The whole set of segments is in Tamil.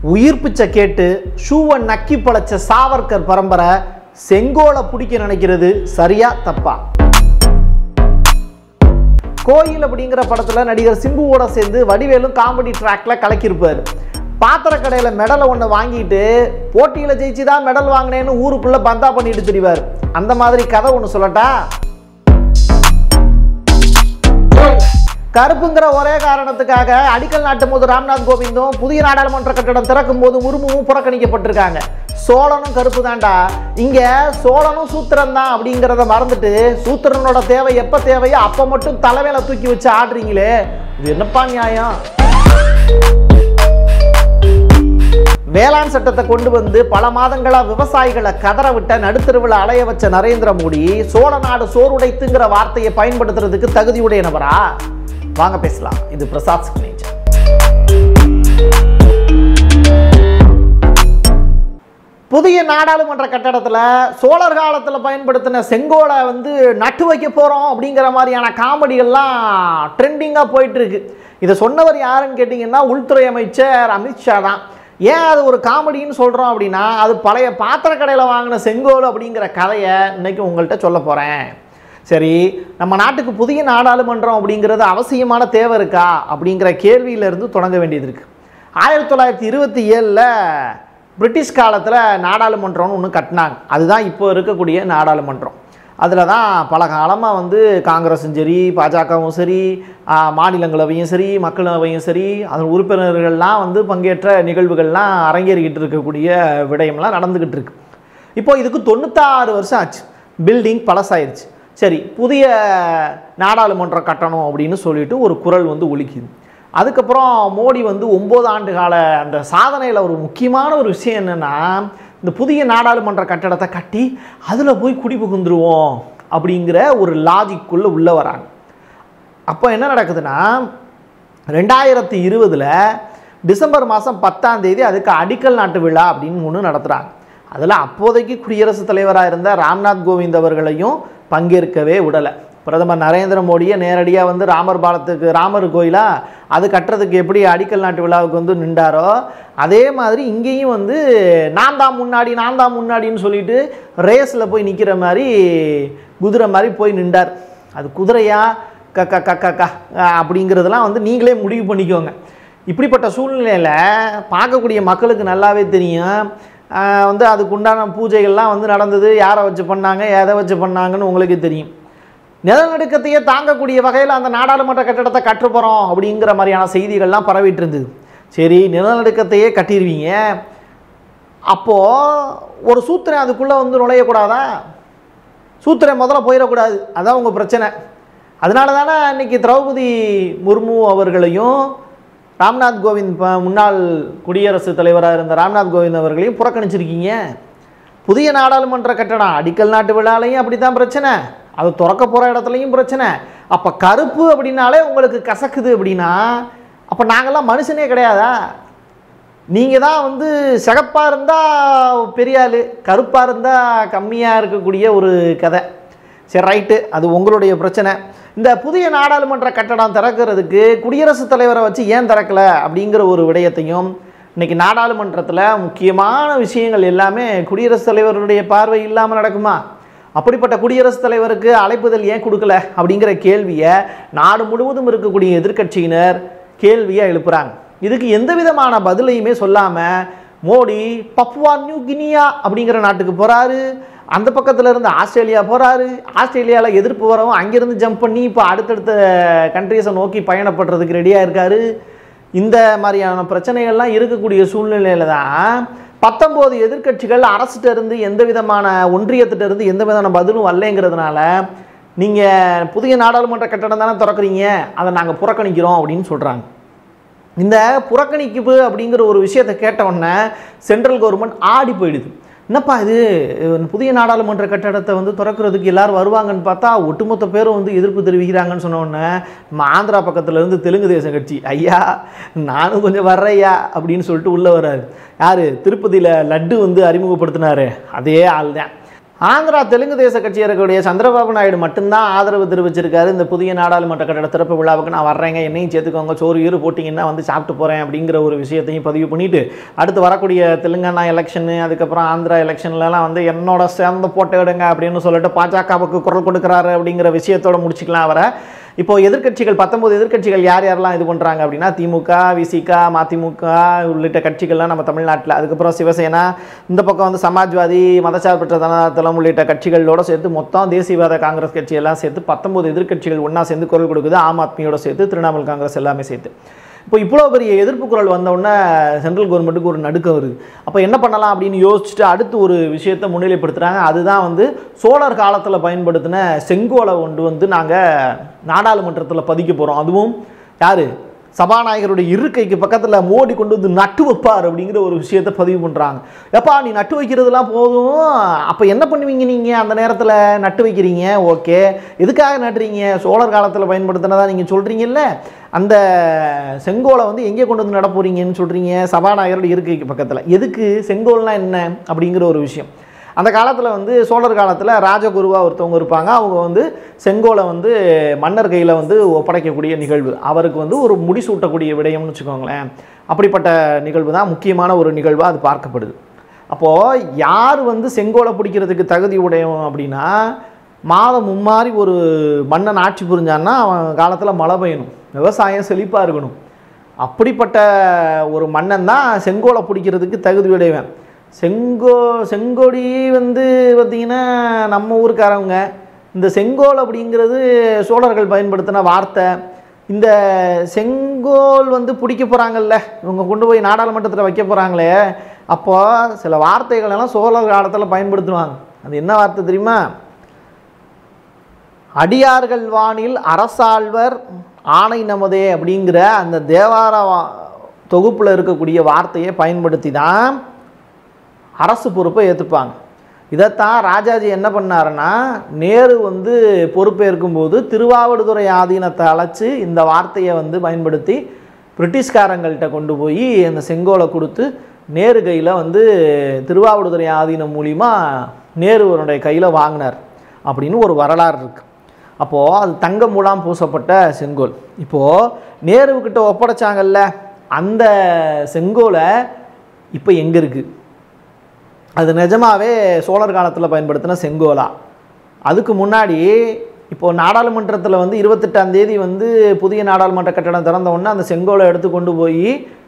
உயிர் பிச்சை கேட்டு ஷூவை நக்கி பழச்ச சாவர்கர் பரம்பரை செங்கோலை பிடிக்க நினைக்கிறது சரியா தப்பா கோயில் அப்படிங்கிற படத்தில் நடிகர் சிம்புவோட சேர்ந்து வடிவேலும் காமெடி ட்ராக்ல கலக்கியிருப்பார் பாத்திர கடையில் மெடலை ஒன்று வாங்கிட்டு போட்டியில் ஜெயிச்சு தான் மெடல் வாங்கினேன்னு ஊருக்குள்ளே பந்தா பண்ணிட்டு திரிவார் அந்த மாதிரி கதை ஒன்று சொல்லட்டா கருப்புங்கிற ஒரே காரணத்துக்காக அடிக்கல் நாட்டும் போது ராம்நாத் கோவிந்தும் புதிய நாடாளுமன்ற கட்டடம் திறக்கும் போது முர்முவும் புறக்கணிக்கப்பட்டிருக்காங்க சோழனும் கருப்பு தான்டா இங்க சோழனும் சூத்திரன் தான் அப்படிங்கிறத மறந்துட்டு சூத்திரனோட தேவை எப்ப தேவையோ அப்ப மட்டும் தலைமையில தூக்கி வச்சு ஆடுறீங்களே இது என்னப்பா நியாயம் வேளாண் சட்டத்தை கொண்டு வந்து பல மாதங்களா விவசாயிகளை கதற விட்ட நடுத்தருவில் அலைய வச்ச நரேந்திர மோடி சோழ நாடு சோறுடைத்துங்கிற வார்த்தையை பயன்படுத்துறதுக்கு தகுதியுடையனவரா வாங்க பேசலாம் இது பிரசாத் சிக்னேச்சர் புதிய நாடாளுமன்ற கட்டடத்தில் சோழர் காலத்தில் பயன்படுத்தின செங்கோலை வந்து நட்டு வைக்க போகிறோம் அப்படிங்கிற மாதிரியான காமெடிகள்லாம் ட்ரெண்டிங்காக போயிட்டு இருக்கு இதை சொன்னவர் யாருன்னு கேட்டிங்கன்னா உள்துறை அமைச்சர் அமித்ஷா தான் ஏன் அது ஒரு காமெடின்னு சொல்கிறோம் அப்படின்னா அது பழைய பாத்திர கடையில் வாங்கின செங்கோல் அப்படிங்கிற கதையை இன்னைக்கு உங்கள்கிட்ட சொல்ல போகிறேன் சரி நம்ம நாட்டுக்கு புதிய நாடாளுமன்றம் அப்படிங்கிறது அவசியமான தேவை இருக்கா அப்படிங்கிற கேள்வியிலிருந்து தொடங்க வேண்டியது இருக்குது ஆயிரத்தி தொள்ளாயிரத்தி இருபத்தி ஏழில் பிரிட்டிஷ் காலத்தில் நாடாளுமன்றம்னு ஒன்று கட்டினாங்க அதுதான் இப்போ இருக்கக்கூடிய நாடாளுமன்றம் அதில் தான் பல காலமாக வந்து காங்கிரஸும் சரி பாஜகவும் சரி ஆ, மாநிலங்களவையும் சரி மக்களவையும் சரி அதன் உறுப்பினர்கள்லாம் வந்து பங்கேற்ற நிகழ்வுகள்லாம் அரங்கேறிக்கிட்டு இருக்கக்கூடிய விடயம்லாம் நடந்துக்கிட்டு இருக்கு இப்போ இதுக்கு தொண்ணூத்தாறு வருஷம் ஆச்சு பில்டிங் பழசாயிருச்சு சரி புதிய நாடாளுமன்றம் கட்டணும் அப்படின்னு சொல்லிட்டு ஒரு குரல் வந்து ஒலிக்குது அதுக்கப்புறம் மோடி வந்து ஒம்பது ஆண்டு கால அந்த சாதனையில் ஒரு முக்கியமான ஒரு விஷயம் என்னென்னா இந்த புதிய நாடாளுமன்ற கட்டடத்தை கட்டி அதில் போய் குடி புகுந்துருவோம் அப்படிங்கிற ஒரு லாஜிக்குள்ளே உள்ளே வராங்க அப்போ என்ன நடக்குதுன்னா ரெண்டாயிரத்தி இருபதில் டிசம்பர் மாதம் பத்தாம் தேதி அதுக்கு அடிக்கல் நாட்டு விழா அப்படின்னு ஒன்று நடத்துகிறாங்க அதில் அப்போதைக்கு குடியரசுத் தலைவராக இருந்த ராம்நாத் கோவிந்த் அவர்களையும் பங்கேற்கவே விடலை பிரதமர் நரேந்திர மோடியை நேரடியாக வந்து ராமர் பாலத்துக்கு ராமர் கோயிலா அது கட்டுறதுக்கு எப்படி அடிக்கல் நாட்டு விழாவுக்கு வந்து நின்றாரோ அதே மாதிரி இங்கேயும் வந்து நான் தான் முன்னாடி நான் தான் முன்னாடின்னு சொல்லிட்டு ரேஸில் போய் நிற்கிற மாதிரி குதிரை மாதிரி போய் நின்றார் அது குதிரையா க க க க க அப்படிங்கிறதெல்லாம் வந்து நீங்களே முடிவு பண்ணிக்கோங்க இப்படிப்பட்ட சூழ்நிலையில் பார்க்கக்கூடிய மக்களுக்கு நல்லாவே தெரியும் ஆஹ் வந்து அதுக்கு உண்டான பூஜைகள்லாம் வந்து நடந்தது யாரை வச்சு பண்ணாங்க எதை வச்சு பண்ணாங்கன்னு உங்களுக்கு தெரியும் நிலநடுக்கத்தையே தாங்கக்கூடிய வகையில் அந்த நாடாளுமன்ற கட்டடத்தை கட்டுப்போகிறோம் அப்படிங்கிற மாதிரியான செய்திகள்லாம் பரவிட்டு இருந்தது சரி நிலநடுக்கத்தையே கட்டிடுவீங்க அப்போது ஒரு சூத்திரன் அதுக்குள்ளே வந்து நுழையக்கூடாதா சூத்திரன் முதல்ல போயிடக்கூடாது அதான் உங்கள் பிரச்சனை அதனால தானே இன்னைக்கு திரௌபதி முர்மு அவர்களையும் ராம்நாத் கோவிந்த் ப- முன்னாள் குடியரசுத் தலைவராக இருந்த ராம்நாத் கோவிந்த் அவர்களையும் புறக்கணிச்சிருக்கீங்க புதிய நாடாளுமன்ற கட்டடம் அடிக்கல் நாட்டு விழாலையும் அப்படி தான் பிரச்சனை அது திறக்க போகிற இடத்துலையும் பிரச்சனை அப்போ கருப்பு அப்படின்னாலே உங்களுக்கு கசக்குது அப்படின்னா அப்போ நாங்கள்லாம் மனுஷனே கிடையாதா நீங்கள் தான் வந்து சிகப்பாக இருந்தால் பெரிய ஆள் கருப்பாக இருந்தால் கம்மியாக இருக்கக்கூடிய ஒரு கதை சரி ரைட்டு அது உங்களுடைய பிரச்சனை இந்த புதிய நாடாளுமன்ற கட்டடம் திறக்கிறதுக்கு குடியரசுத் தலைவரை வச்சு ஏன் திறக்கல அப்படிங்கிற ஒரு விடயத்தையும் இன்னைக்கு நாடாளுமன்றத்தில் முக்கியமான விஷயங்கள் எல்லாமே குடியரசுத் தலைவருடைய பார்வை இல்லாமல் நடக்குமா அப்படிப்பட்ட குடியரசுத் தலைவருக்கு அழைப்புதல் ஏன் கொடுக்கல அப்படிங்கிற கேள்வியை நாடு முழுவதும் இருக்கக்கூடிய எதிர்க்கட்சியினர் கேள்வியை எழுப்புறாங்க இதுக்கு எந்த விதமான பதிலையுமே சொல்லாமல் மோடி பப்புவா நியூ கினியா அப்படிங்கிற நாட்டுக்கு போகிறாரு அந்த பக்கத்தில் இருந்து ஆஸ்திரேலியா போகிறாரு ஆஸ்திரேலியாவில் எதிர்ப்பு வரவும் அங்கேருந்து ஜம்ப் பண்ணி இப்போ அடுத்தடுத்த கண்ட்ரீஸை நோக்கி பயணப்படுறதுக்கு ரெடியாக இருக்காரு இந்த மாதிரியான பிரச்சனைகள்லாம் இருக்கக்கூடிய சூழ்நிலையில தான் பத்தொம்போது எதிர்க்கட்சிகள் அரசுகிட்ட இருந்து எந்த விதமான ஒன்றியத்திட்ட இருந்து எந்த விதமான பதிலும் வரலைங்கிறதுனால நீங்கள் புதிய நாடாளுமன்ற கட்டடம் தானே திறக்கிறீங்க அதை நாங்கள் புறக்கணிக்கிறோம் அப்படின்னு சொல்கிறாங்க இந்த புறக்கணிப்பு அப்படிங்கிற ஒரு விஷயத்தை கேட்ட உடனே சென்ட்ரல் கவர்மெண்ட் ஆடி போயிடுது என்னப்பா இது அஹ் புதிய நாடாளுமன்ற கட்டடத்தை வந்து திறக்கிறதுக்கு எல்லாரும் வருவாங்கன்னு பார்த்தா ஒட்டுமொத்த பேரும் வந்து எதிர்ப்பு தெரிவிக்கிறாங்கன்னு சொன்ன உடனே நம்ம ஆந்திரா பக்கத்துல இருந்து தெலுங்கு தேசம் கட்சி ஐயா நானும் கொஞ்சம் வர்றேயா அப்படின்னு சொல்லிட்டு உள்ளே வர்றாரு யார் திருப்பதியில் லட்டு வந்து அறிமுகப்படுத்தினாரு அதே ஆள் தான் ஆந்திரா தெலுங்கு தேச கட்சி இருக்கக்கூடிய சந்திரபாபு நாயுடு மட்டும்தான் ஆதரவு தெரிவிச்சிருக்காரு இந்த புதிய நாடாளுமன்ற கட்டட திறப்பு விழாவுக்கு நான் வர்றேங்க என்னையும் சேர்த்துக்கோங்க சோறு ஈறு போட்டிங்கன்னா வந்து சாப்பிட்டு போகிறேன் அப்படிங்கிற ஒரு விஷயத்தையும் பதிவு பண்ணிட்டு அடுத்து வரக்கூடிய தெலுங்கானா எலெக்ஷனு அதுக்கப்புறம் ஆந்திரா எலெக்ஷன்லலாம் வந்து என்னோட சேர்ந்து போட்டு விடுங்க அப்படின்னு சொல்லிட்டு பாஜகவுக்கு குரல் கொடுக்குறாரு அப்படிங்கிற விஷயத்தோட முடிச்சுக்கலாம் அவரை இப்போ எதிர்க்கட்சிகள் பத்தொன்பது எதிர்க்கட்சிகள் யார் யாரெல்லாம் இது பண்ணுறாங்க அப்படின்னா திமுக விசிக மதிமுக உள்ளிட்ட கட்சிகள்லாம் நம்ம தமிழ்நாட்டில் அதுக்கப்புறம் சிவசேனா இந்த பக்கம் வந்து சமாஜ்வாதி மதசார்பற்ற ஜனதாதளம் உள்ளிட்ட கட்சிகளோட சேர்த்து மொத்தம் தேசியவாத காங்கிரஸ் கட்சி எல்லாம் சேர்த்து பத்தொன்பது எதிர்க்கட்சிகள் ஒன்றா சேர்ந்து குரல் கொடுக்குது ஆம் ஆத்மியோட சேர்த்து திரிணாமுல் காங்கிரஸ் எல்லாமே சேர்த்து இப்போ இவ்வளோ பெரிய எதிர்ப்பு குரல் வந்த உடனே சென்ட்ரல் கவர்மெண்ட்டுக்கு ஒரு நடுக்கம் வருது அப்போ என்ன பண்ணலாம் அப்படின்னு யோசிச்சுட்டு அடுத்து ஒரு விஷயத்தை முன்னிலைப்படுத்துகிறாங்க அதுதான் வந்து சோழர் காலத்தில் பயன்படுத்தின செங்கோலை கொண்டு வந்து நாங்கள் நாடாளுமன்றத்தில் பதிக்க போகிறோம் அதுவும் யார் சபாநாயகருடைய இருக்கைக்கு பக்கத்தில் மோடி கொண்டு வந்து நட்டு வைப்பார் அப்படிங்கிற ஒரு விஷயத்தை பதிவு பண்ணுறாங்க எப்பா நீ நட்டு வைக்கிறதுலாம் போதும் அப்போ என்ன பண்ணுவீங்க நீங்கள் அந்த நேரத்தில் நட்டு வைக்கிறீங்க ஓகே எதுக்காக நட்டுறீங்க சோழர் காலத்தில் பயன்படுத்தினதா நீங்கள் சொல்கிறீங்கல்ல அந்த செங்கோலை வந்து எங்கே கொண்டு வந்து நட போறீங்கன்னு சொல்கிறீங்க சபாநாயகருடைய இருக்கைக்கு பக்கத்தில் எதுக்கு செங்கோல்னா என்ன அப்படிங்கிற ஒரு விஷயம் அந்த காலத்தில் வந்து சோழர் காலத்தில் ராஜகுருவாக ஒருத்தவங்க இருப்பாங்க அவங்க வந்து செங்கோலை வந்து மன்னர் கையில் வந்து ஒப்படைக்கக்கூடிய நிகழ்வு அவருக்கு வந்து ஒரு முடிசூட்டக்கூடிய விடயம்னு வச்சுக்கோங்களேன் அப்படிப்பட்ட நிகழ்வு தான் முக்கியமான ஒரு நிகழ்வாக அது பார்க்கப்படுது அப்போது யார் வந்து செங்கோலை பிடிக்கிறதுக்கு தகுதி உடையவன் அப்படின்னா மாதம் மும்மாறி ஒரு மன்னன் ஆட்சி புரிஞ்சான்னா அவன் காலத்தில் மழை பெய்யணும் விவசாயம் செழிப்பாக இருக்கணும் அப்படிப்பட்ட ஒரு மன்னன் தான் செங்கோலை பிடிக்கிறதுக்கு தகுதி உடையவன் செங்கோ செங்கோடி வந்து பார்த்திங்கன்னா நம்ம ஊருக்காரவங்க இந்த செங்கோல் அப்படிங்கிறது சோழர்கள் பயன்படுத்தின வார்த்தை இந்த செங்கோல் வந்து பிடிக்க போகிறாங்கல்ல இவங்க கொண்டு போய் நாடாளுமன்றத்தில் வைக்க போகிறாங்களே அப்போ சில வார்த்தைகள் எல்லாம் சோழர் காலத்தில் பயன்படுத்துவாங்க அது என்ன வார்த்தை தெரியுமா அடியார்கள் வானில் அரசாழ்வர் ஆணை நமதே அப்படிங்கிற அந்த தேவார தொகுப்பில் இருக்கக்கூடிய வார்த்தையை பயன்படுத்தி தான் அரசு பொறுப்பை ஏற்றுப்பாங்க இதைத்தான் ராஜாஜி என்ன பண்ணாருன்னா நேரு வந்து பொறுப்பேற்கும்போது திருவாவடுதுறை ஆதீனத்தை அழைச்சி இந்த வார்த்தையை வந்து பயன்படுத்தி பிரிட்டிஷ்காரங்கள்கிட்ட கொண்டு போய் அந்த செங்கோலை கொடுத்து நேரு கையில் வந்து திருவாவடுதுறை ஆதீனம் மூலிமா நேருவனுடைய கையில் வாங்கினார் அப்படின்னு ஒரு வரலாறு இருக்குது அப்போது அது தங்க மூலம் பூசப்பட்ட செங்கோல் இப்போது நேருக்கிட்ட ஒப்படைச்சாங்கல்ல அந்த செங்கோலை இப்போ எங்கே இருக்குது அது நிஜமாவே சோழர் காலத்தில் பயன்படுத்தின செங்கோலா அதுக்கு முன்னாடி இப்போது நாடாளுமன்றத்தில் வந்து இருபத்தெட்டாம் தேதி வந்து புதிய நாடாளுமன்ற கட்டடம் திறந்த உடனே அந்த செங்கோலை எடுத்து கொண்டு போய்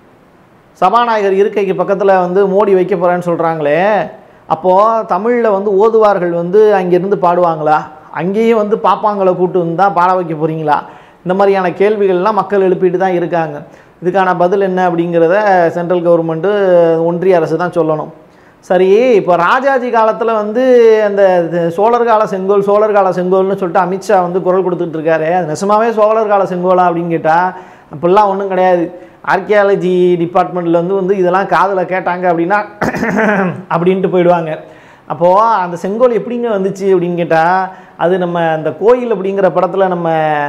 சபாநாயகர் இருக்கைக்கு பக்கத்தில் வந்து மோடி வைக்க போகிறேன்னு சொல்கிறாங்களே அப்போது தமிழில் வந்து ஓதுவார்கள் வந்து அங்கேருந்து பாடுவாங்களா அங்கேயும் வந்து பாப்பாங்களை கூட்டு வந்து தான் பாட வைக்க போகிறீங்களா இந்த மாதிரியான கேள்விகள்லாம் மக்கள் எழுப்பிட்டு தான் இருக்காங்க இதுக்கான பதில் என்ன அப்படிங்கிறத சென்ட்ரல் கவர்மெண்ட்டு ஒன்றிய அரசு தான் சொல்லணும் சரி இப்போ ராஜாஜி காலத்தில் வந்து அந்த இது சோழர் கால செங்கோல் சோழர் கால செங்கோல்னு சொல்லிட்டு அமித்ஷா வந்து குரல் கொடுத்துட்டு இருக்காரு அது நெசமாவே சோழர் கால செங்கோலா அப்படின்னு கேட்டால் அப்படிலாம் ஒன்றும் கிடையாது ஆர்கியாலஜி டிபார்ட்மெண்ட்டில் வந்து வந்து இதெல்லாம் காதில் கேட்டாங்க அப்படின்னா அப்படின்ட்டு போயிடுவாங்க அப்போது அந்த செங்கோல் எப்படிங்க வந்துச்சு அப்படின்னு கேட்டால் அது நம்ம அந்த கோயில் அப்படிங்கிற படத்தில் நம்ம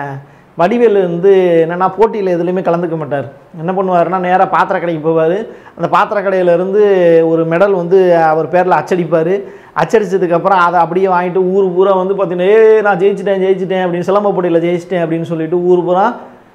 வடிவேலு வந்து என்னென்னா போட்டியில் எதுலேயுமே கலந்துக்க மாட்டார் என்ன பண்ணுவாருன்னா நேராக பாத்திர கடைக்கு போவார் அந்த பாத்திர கடையிலேருந்து ஒரு மெடல் வந்து அவர் பேரில் அச்சடிப்பார் அச்சடிச்சதுக்கப்புறம் அதை அப்படியே வாங்கிட்டு ஊர் பூரா வந்து பார்த்தீங்கன்னா ஏ நான் ஜெயிச்சிட்டேன் ஜெயிச்சிட்டேன் அப்படின்னு சிலம்ப போட்டியில் ஜெயிச்சிட்டேன் அப்படின்னு சொல்லிட்டு ஊர் பூரா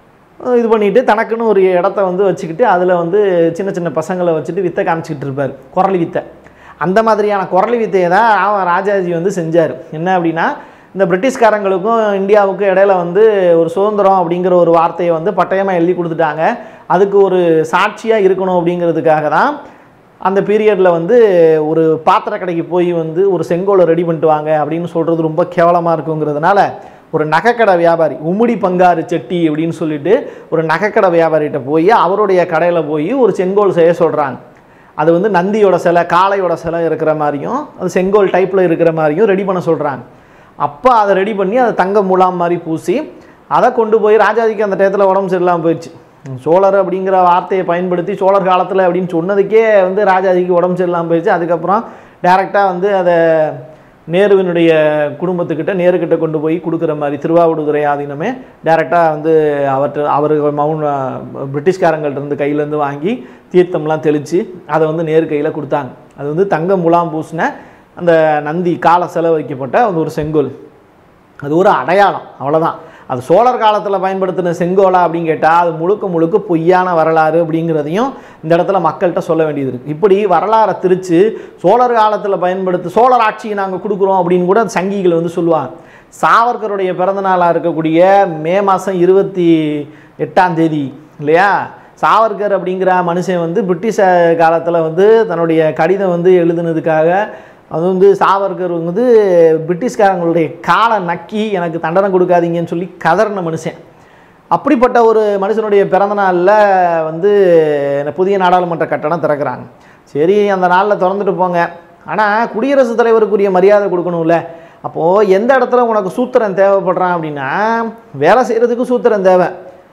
இது பண்ணிட்டு தனக்குன்னு ஒரு இடத்த வந்து வச்சுக்கிட்டு அதில் வந்து சின்ன சின்ன பசங்களை வச்சுட்டு வித்தை காமிச்சிக்கிட்டு இருப்பார் குரலி வித்தை அந்த மாதிரியான குரலி வித்தையை தான் அவன் ராஜாஜி வந்து செஞ்சார் என்ன அப்படின்னா இந்த பிரிட்டிஷ்காரங்களுக்கும் இந்தியாவுக்கும் இடையில வந்து ஒரு சுதந்திரம் அப்படிங்கிற ஒரு வார்த்தையை வந்து பட்டயமாக எழுதி கொடுத்துட்டாங்க அதுக்கு ஒரு சாட்சியாக இருக்கணும் அப்படிங்கிறதுக்காக தான் அந்த பீரியடில் வந்து ஒரு பாத்திர கடைக்கு போய் வந்து ஒரு செங்கோலை ரெடி பண்ணிட்டு வாங்க அப்படின்னு சொல்கிறது ரொம்ப கேவலமாக இருக்குங்கிறதுனால ஒரு நகைக்கடை வியாபாரி உம்முடி பங்காரு செட்டி அப்படின்னு சொல்லிட்டு ஒரு நகைக்கடை வியாபாரிகிட்ட போய் அவருடைய கடையில் போய் ஒரு செங்கோல் செய்ய சொல்கிறாங்க அது வந்து நந்தியோட சிலை காளையோட சிலை இருக்கிற மாதிரியும் அது செங்கோல் டைப்பில் இருக்கிற மாதிரியும் ரெடி பண்ண சொல்கிறாங்க அப்போ அதை ரெடி பண்ணி அதை தங்க முலாம் மாதிரி பூசி அதை கொண்டு போய் ராஜாஜிக்கு அந்த டயத்தில் உடம்பு சரியில்லாமல் போயிடுச்சு சோழர் அப்படிங்கிற வார்த்தையை பயன்படுத்தி சோழர் காலத்தில் அப்படின்னு சொன்னதுக்கே வந்து ராஜாஜிக்கு உடம்பு சரியில்லாமல் போயிடுச்சு அதுக்கப்புறம் டேரெக்டாக வந்து அதை நேருவினுடைய குடும்பத்துக்கிட்ட நேருக்கிட்ட கொண்டு போய் கொடுக்குற மாதிரி திருவாவடுதுறை ஆதீனமே டேரெக்டாக வந்து அவர்கிட்ட அவர் மவுன் பிரிட்டிஷ்காரங்கள்ட்ட இருந்து கையிலேருந்து வாங்கி தீர்த்தம்லாம் தெளித்து அதை வந்து நேரு கையில் கொடுத்தாங்க அது வந்து தங்க முலாம் பூசின அந்த நந்தி கால செலவழிக்கப்பட்ட அந்த ஒரு செங்கோல் அது ஒரு அடையாளம் அவ்வளவுதான் அது சோழர் காலத்தில் பயன்படுத்தின செங்கோலா அப்படின்னு கேட்டால் அது முழுக்க முழுக்க பொய்யான வரலாறு அப்படிங்கிறதையும் இந்த இடத்துல மக்கள்கிட்ட சொல்ல வேண்டியது இருக்குது இப்படி வரலாறை திரித்து சோழர் காலத்தில் பயன்படுத்தி சோழர் ஆட்சியை நாங்கள் கொடுக்குறோம் அப்படின்னு கூட சங்கிகள் வந்து சொல்லுவாங்க சாவர்கருடைய பிறந்த நாளாக இருக்கக்கூடிய மே மாதம் இருபத்தி எட்டாம் தேதி இல்லையா சாவர்கர் அப்படிங்கிற மனுஷன் வந்து பிரிட்டிஷ் காலத்தில் வந்து தன்னுடைய கடிதம் வந்து எழுதுனதுக்காக அது வந்து சாவர்கர் வந்து பிரிட்டிஷ்காரங்களுடைய காலை நக்கி எனக்கு தண்டனை கொடுக்காதீங்கன்னு சொல்லி கதறின மனுஷன் அப்படிப்பட்ட ஒரு மனுஷனுடைய பிறந்த நாளில் வந்து இந்த புதிய நாடாளுமன்ற கட்டணம் திறக்கிறாங்க சரி அந்த நாளில் திறந்துட்டு போங்க ஆனால் குடியரசுத் தலைவருக்குரிய மரியாதை கொடுக்கணும்ல அப்போது எந்த இடத்துல உனக்கு சூத்திரன் தேவைப்படுறான் அப்படின்னா வேலை செய்கிறதுக்கு சூத்திரன் தேவை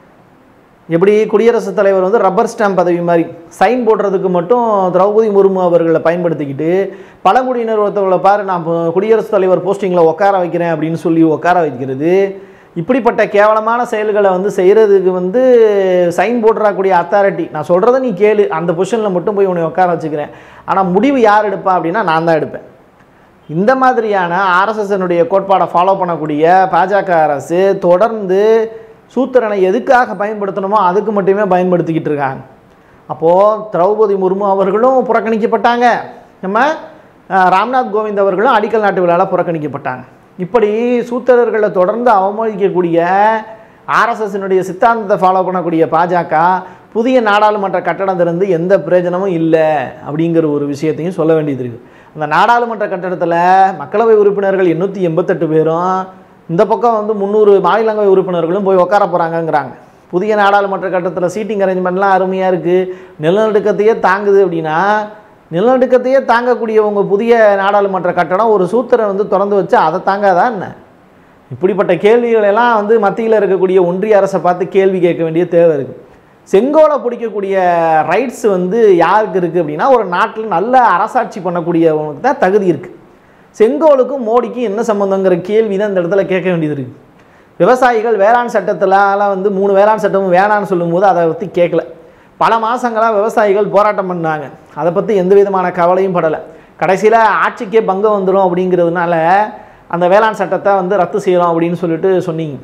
எப்படி குடியரசுத் தலைவர் வந்து ரப்பர் ஸ்டாம்ப் பதவி மாதிரி சைன் போடுறதுக்கு மட்டும் திரௌபதி முர்மு அவர்களை பயன்படுத்திக்கிட்டு பழங்குடியினர் ஒருத்தவங்களை பாரு நான் இப்போ குடியரசுத் தலைவர் போஸ்டிங்கில் உட்கார வைக்கிறேன் அப்படின்னு சொல்லி உட்கார வைக்கிறது இப்படிப்பட்ட கேவலமான செயல்களை வந்து செய்கிறதுக்கு வந்து சைன் போடுறக்கூடிய அத்தாரிட்டி நான் சொல்கிறத நீ கேளு அந்த பொசிஷனில் மட்டும் போய் உன்னை உட்கார வச்சுக்கிறேன் ஆனால் முடிவு யார் எடுப்பா அப்படின்னா நான் தான் எடுப்பேன் இந்த மாதிரியான ஆர்எஸ்எஸ்னுடைய கோட்பாடை ஃபாலோ பண்ணக்கூடிய பாஜக அரசு தொடர்ந்து சூத்திரனை எதுக்காக பயன்படுத்தணுமோ அதுக்கு மட்டுமே பயன்படுத்திக்கிட்டு இருக்காங்க அப்போது திரௌபதி முர்மு அவர்களும் புறக்கணிக்கப்பட்டாங்க நம்ம அஹ், ராம்நாத் கோவிந்த் அவர்களும் அடிக்கல் நாட்டு விழாவில் புறக்கணிக்கப்பட்டாங்க இப்படி சூத்திரர்களை தொடர்ந்து அவமதிக்கக்கூடிய ஆர்எஸ்எஸ்னுடைய சித்தாந்தத்தை ஃபாலோ பண்ணக்கூடிய பாஜக புதிய நாடாளுமன்ற கட்டடம் திறந்து எந்த பிரயோஜனமும் இல்லை அப்படிங்கிற ஒரு விஷயத்தையும் சொல்ல வேண்டியது இருக்குது அந்த நாடாளுமன்ற கட்டடத்தில் மக்களவை உறுப்பினர்கள் எண்ணூற்றி எண்பத்தெட்டு பேரும் இந்த பக்கம் வந்து முந்நூறு மாநிலங்களவை உறுப்பினர்களும் போய் உட்கார போகிறாங்கங்கிறாங்க புதிய நாடாளுமன்ற கட்டத்தில் சீட்டிங் அரேஞ்ச்மெண்ட்லாம் அருமையாக இருக்குது நிலநடுக்கத்தையே தாங்குது அப்படின்னா நிலநடுக்கத்தையே தாங்கக்கூடிய உங்கள் புதிய நாடாளுமன்ற கட்டடம் ஒரு சூத்திரம் வந்து திறந்து வச்சு அதை தாங்காதா என்ன இப்படிப்பட்ட கேள்விகள் எல்லாம் வந்து மத்தியில் இருக்கக்கூடிய ஒன்றிய அரசை பார்த்து கேள்வி கேட்க வேண்டிய தேவை இருக்குது செங்கோலை பிடிக்கக்கூடிய ரைட்ஸ் வந்து யாருக்கு இருக்குது அப்படின்னா ஒரு நாட்டில் நல்ல அரசாட்சி பண்ணக்கூடியவனுக்கு தான் தகுதி இருக்குது செங்கோலுக்கும் மோடிக்கும் என்ன சம்மந்தங்கிற கேள்வி தான் இந்த இடத்துல கேட்க வேண்டியது இருக்குது விவசாயிகள் வேளாண் சட்டத்திலலாம் வந்து மூணு வேளாண் சட்டமும் வேணான்னு சொல்லும்போது அதை பற்றி கேட்கல பல மாதங்களாக விவசாயிகள் போராட்டம் பண்ணாங்க அதை பற்றி எந்த விதமான கவலையும் படலை கடைசியில் ஆட்சிக்கே பங்கம் வந்துடும் அப்படிங்கிறதுனால அந்த வேளாண் சட்டத்தை வந்து ரத்து செய்யலாம் அப்படின்னு சொல்லிட்டு சொன்னீங்க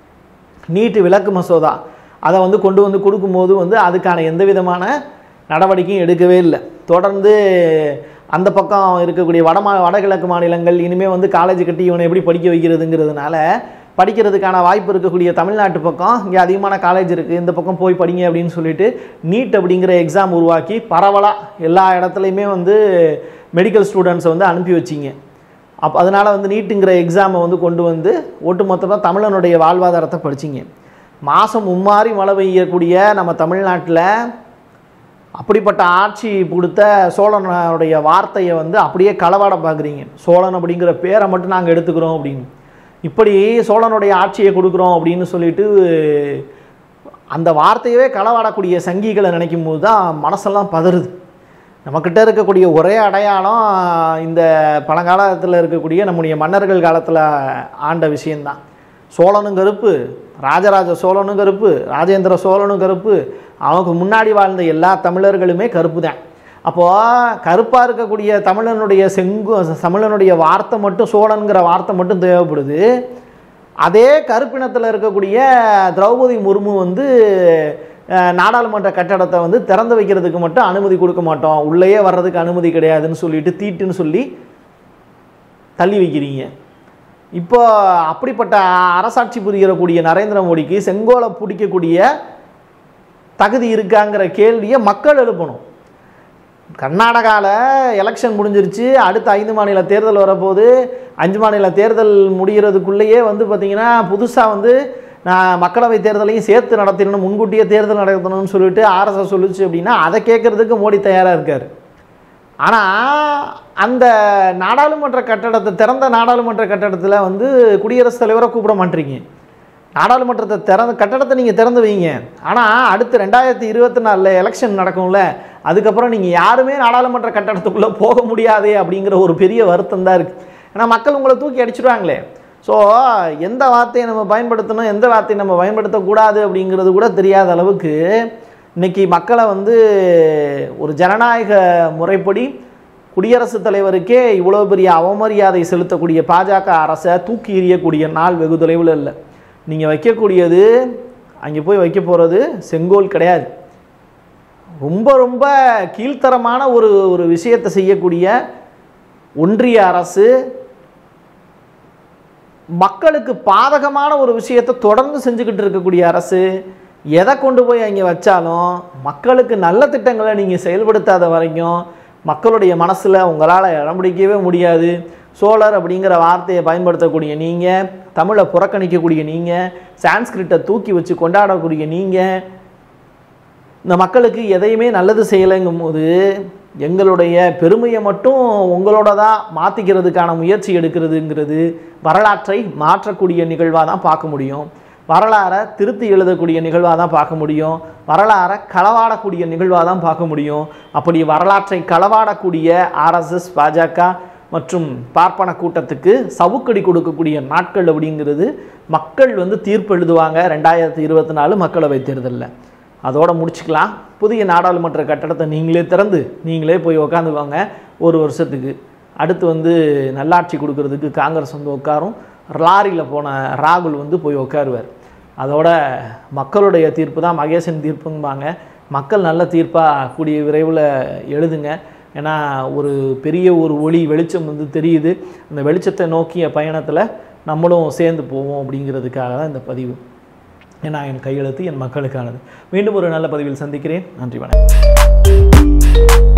நீட்டு விலக்கு மசோதா அதை வந்து கொண்டு வந்து கொடுக்கும்போது வந்து அதுக்கான எந்த விதமான நடவடிக்கையும் எடுக்கவே இல்லை தொடர்ந்து அந்த பக்கம் இருக்கக்கூடிய வட மா வடகிழக்கு மாநிலங்கள் இனிமேல் வந்து காலேஜ் கட்டி இவனை எப்படி படிக்க வைக்கிறதுங்கிறதுனால படிக்கிறதுக்கான வாய்ப்பு இருக்கக்கூடிய தமிழ்நாட்டு பக்கம் இங்கே அதிகமான காலேஜ் இருக்குது இந்த பக்கம் போய் படிங்க அப்படின்னு சொல்லிட்டு நீட் அப்படிங்கிற எக்ஸாம் உருவாக்கி பரவலாக எல்லா இடத்துலையுமே வந்து மெடிக்கல் ஸ்டூடெண்ட்ஸை வந்து அனுப்பி வச்சிங்க அப்போ அதனால் வந்து நீட்டுங்கிற எக்ஸாமை வந்து கொண்டு வந்து ஒட்டுமொத்தமாக தமிழனுடைய வாழ்வாதாரத்தை படிச்சிங்க மாதம் மும்மாறி மழை பெய்யக்கூடிய நம்ம தமிழ்நாட்டில் அப்படிப்பட்ட ஆட்சி கொடுத்த சோழனுடைய வார்த்தையை வந்து அப்படியே களவாட பார்க்குறீங்க சோழன் அப்படிங்கிற பேரை மட்டும் நாங்கள் எடுத்துக்கிறோம் அப்படின்னு இப்படி சோழனுடைய ஆட்சியை கொடுக்குறோம் அப்படின்னு சொல்லிட்டு அந்த வார்த்தையவே களவாடக்கூடிய சங்கிகளை நினைக்கும் போது தான் மனசெல்லாம் பதறுது நம்மக்கிட்ட இருக்கக்கூடிய ஒரே அடையாளம் இந்த பழங்காலத்தில் இருக்கக்கூடிய நம்முடைய மன்னர்கள் காலத்தில் ஆண்ட விஷயந்தான் சோழனும் கருப்பு ராஜராஜ சோழனும் கருப்பு ராஜேந்திர சோழனும் கருப்பு அவனுக்கு முன்னாடி வாழ்ந்த எல்லா தமிழர்களுமே கருப்பு தான் அப்போது கருப்பாக இருக்கக்கூடிய தமிழனுடைய செங்கு தமிழனுடைய வார்த்தை மட்டும் சோழனுங்கிற வார்த்தை மட்டும் தேவைப்படுது அதே கருப்பினத்தில் இருக்கக்கூடிய திரௌபதி முர்மு வந்து அஹ், நாடாளுமன்ற கட்டடத்தை வந்து திறந்து வைக்கிறதுக்கு மட்டும் அனுமதி கொடுக்க மாட்டோம் உள்ளேயே வர்றதுக்கு அனுமதி கிடையாதுன்னு சொல்லிட்டு தீட்டுன்னு சொல்லி தள்ளி வைக்கிறீங்க இப்போ அப்படிப்பட்ட அரசாட்சி புரியக்கூடிய நரேந்திர மோடிக்கு செங்கோலை பிடிக்கக்கூடிய தகுதி இருக்காங்கிற கேள்வியை மக்கள் எழுப்பணும் கர்நாடகாவில் எலெக்ஷன் முடிஞ்சிருச்சு அடுத்த ஐந்து மாநில தேர்தல் வரப்போகுது அஞ்சு மாநில தேர்தல் முடிகிறதுக்குள்ளேயே வந்து பார்த்திங்கன்னா புதுசாக வந்து நான் மக்களவை தேர்தலையும் சேர்த்து நடத்திடணும் முன்கூட்டியே தேர்தல் நடத்தணும்னு சொல்லிட்டு ஆர்எஸ்எஸ் சொல்லுச்சு அப்படின்னா அதை கேட்குறதுக்கு மோடி தயாராக இருக்கார் ஆனால் அந்த நாடாளுமன்ற கட்டடத்தை திறந்த நாடாளுமன்ற கட்டடத்தில் வந்து குடியரசுத் தலைவரை கூப்பிட மாட்டீங்க நாடாளுமன்றத்தை திறந்து கட்டடத்தை நீங்கள் திறந்து வைங்க ஆனால் அடுத்து ரெண்டாயிரத்தி இருபத்தி நாலில் எலெக்ஷன் நடக்கும்ல அதுக்கப்புறம் நீங்கள் யாருமே நாடாளுமன்ற கட்டடத்துக்குள்ளே போக முடியாதே அப்படிங்கிற ஒரு பெரிய வருத்தம் தான் இருக்குது ஏன்னா மக்கள் உங்களை தூக்கி அடிச்சிடுவாங்களே ஸோ எந்த வார்த்தையை நம்ம பயன்படுத்தணும் எந்த வார்த்தையை நம்ம பயன்படுத்தக்கூடாது அப்படிங்கிறது கூட தெரியாத அளவுக்கு இன்னைக்கு மக்களை வந்து ஒரு ஜனநாயக முறைப்படி குடியரசுத் தலைவருக்கே இவ்வளோ பெரிய அவமரியாதை செலுத்தக்கூடிய பாஜக அரசை தூக்கி எறியக்கூடிய நாள் வெகு தொலைவில் இல்லை நீங்கள் வைக்கக்கூடியது அங்கே போய் வைக்க போகிறது செங்கோல் கிடையாது ரொம்ப ரொம்ப கீழ்த்தரமான ஒரு ஒரு விஷயத்தை செய்யக்கூடிய ஒன்றிய அரசு மக்களுக்கு பாதகமான ஒரு விஷயத்தை தொடர்ந்து செஞ்சுக்கிட்டு இருக்கக்கூடிய அரசு எதை கொண்டு போய் அங்கே வச்சாலும் மக்களுக்கு நல்ல திட்டங்களை நீங்கள் செயல்படுத்தாத வரைக்கும் மக்களுடைய மனசில் உங்களால் இடம் பிடிக்கவே முடியாது சோழர் அப்படிங்கிற வார்த்தையை பயன்படுத்தக்கூடிய நீங்கள் தமிழை புறக்கணிக்கக்கூடிய நீங்கள் சான்ஸ்கிரிட்டை தூக்கி வச்சு கொண்டாடக்கூடிய நீங்கள் இந்த மக்களுக்கு எதையுமே நல்லது செய்யலைங்கும் போது எங்களுடைய பெருமையை மட்டும் உங்களோட தான் மாற்றிக்கிறதுக்கான முயற்சி எடுக்கிறதுங்கிறது வரலாற்றை மாற்றக்கூடிய நிகழ்வாக தான் பார்க்க முடியும் வரலாறை திருத்தி எழுதக்கூடிய நிகழ்வாக தான் பார்க்க முடியும் வரலாறை களவாடக்கூடிய நிகழ்வாக தான் பார்க்க முடியும் அப்படி வரலாற்றை களவாடக்கூடிய ஆர்எஸ்எஸ் பாஜக மற்றும் பார்ப்பன கூட்டத்துக்கு சவுக்கடி கொடுக்கக்கூடிய நாட்கள் அப்படிங்கிறது மக்கள் வந்து தீர்ப்பு எழுதுவாங்க ரெண்டாயிரத்தி இருபத்தி நாலு மக்களவை தேர்தலில் அதோட முடிச்சுக்கலாம் புதிய நாடாளுமன்ற கட்டடத்தை நீங்களே திறந்து நீங்களே போய் உக்காந்துவாங்க ஒரு வருஷத்துக்கு அடுத்து வந்து நல்லாட்சி கொடுக்கறதுக்கு காங்கிரஸ் வந்து உட்காரும் லாரியில் போன ராகுல் வந்து போய் உட்காருவார் அதோட மக்களுடைய தீர்ப்பு தான் மகேசன் தீர்ப்பும்பாங்க மக்கள் நல்ல தீர்ப்பாக கூடிய விரைவில் எழுதுங்க ஏன்னா ஒரு பெரிய ஒரு ஒளி வெளிச்சம் வந்து தெரியுது அந்த வெளிச்சத்தை நோக்கிய பயணத்தில் நம்மளும் சேர்ந்து போவோம் அப்படிங்கிறதுக்காக தான் இந்த பதிவு ஏன்னா என் கையெழுத்து என் மக்களுக்கானது மீண்டும் ஒரு நல்ல பதிவில் சந்திக்கிறேன் நன்றி வணக்கம்